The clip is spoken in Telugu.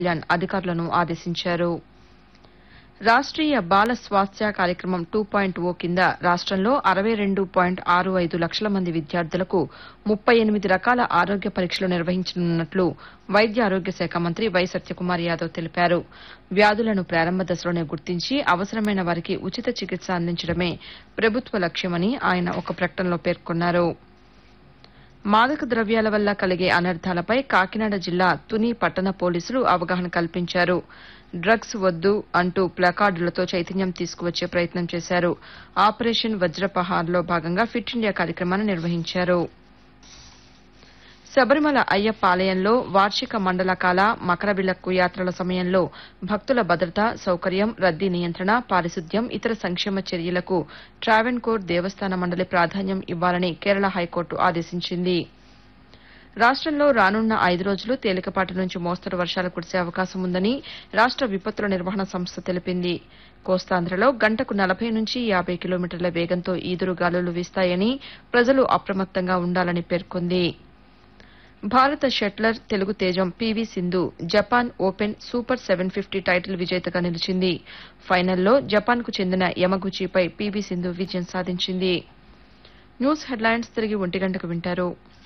కళ్యాణ్ అధికారులను ఆదేశించారు రాష్ట్రీయ బాల స్వాస్థ్య కార్యక్రమం టూ పాయింట్ ఓ కింద రాష్టంలో అరవై రెండు పాయింట్ ఆరు ఐదు లక్షల మంది విద్యార్థులకు ముప్పై ఎనిమిది రకాల ఆరోగ్య పరీక్షలు నిర్వహించనున్నట్లు వైద్య ఆరోగ్య శాఖ మంత్రి వై సత్యకుమార్ యాదవ్ తెలిపారు వ్యాధులను ప్రారంభ దశలోనే గుర్తించి అవసరమైన వారికి ఉచిత చికిత్స అందించడమే ప్రభుత్వ లక్ష్యమని ఆయన ఒక ప్రకటనలో పేర్కొన్నారు మాదక ద్రవ్యాల వల్ల కలిగే అనర్థాలపై కాకినాడ జిల్లా తుని పట్టణ పోలీసులు అవగాహన కల్పించారు డ్రగ్స్ వద్దు అంటూ ప్లకార్డులతో చైతన్యం తీసుకువచ్చే ప్రయత్నం చేశారు ఆపరేషన్ వజ్రపహార్లో భాగంగా ఫిట్ ఇండియా కార్యక్రమాన్ని నిర్వహించారు శబరిమల అయ్యప్ప ఆలయంలో వార్షిక మండలకాల మకరవిలక్కు యాత్రల సమయంలో భక్తుల భద్రత సౌకర్యం రద్దీ నియంత్రణ పారిశుద్ధ్యం ఇతర సంక్షేమ చర్యలకు ట్రావెన్కోర్ దేవస్థాన మండలి ప్రాధాన్యం ఇవ్వాలని కేరళ హైకోర్టు ఆదేశించింది రాష్టంలో రానున్న ఐదు రోజులు తేలికపాటి నుంచి మోస్తరు వర్షాలు కురిసే అవకాశం ఉందని రాష్ట విపత్తుల నిర్వహణ సంస్థ తెలిపింది కోస్తాంధ్రలో గంటకు నలభై నుంచి యాబై కిలోమీటర్ల వేగంతో ఈదురు గాలులు వీస్తాయని ప్రజలు అప్రమత్తంగా ఉండాలని పేర్కొంది భారత షట్లర్ తెలుగు తేజం PV Sindhu Japan open super seven fifty title విజేతగా నిలిచింది ఫైనల్లో జపాన్కు చెందిన యమగుచిపై పీవీ సింధు విజయం సాధించింది న్యూస్ హెడ్లైన్స్ తిరిగి ఒంటి గంటకు వింటారు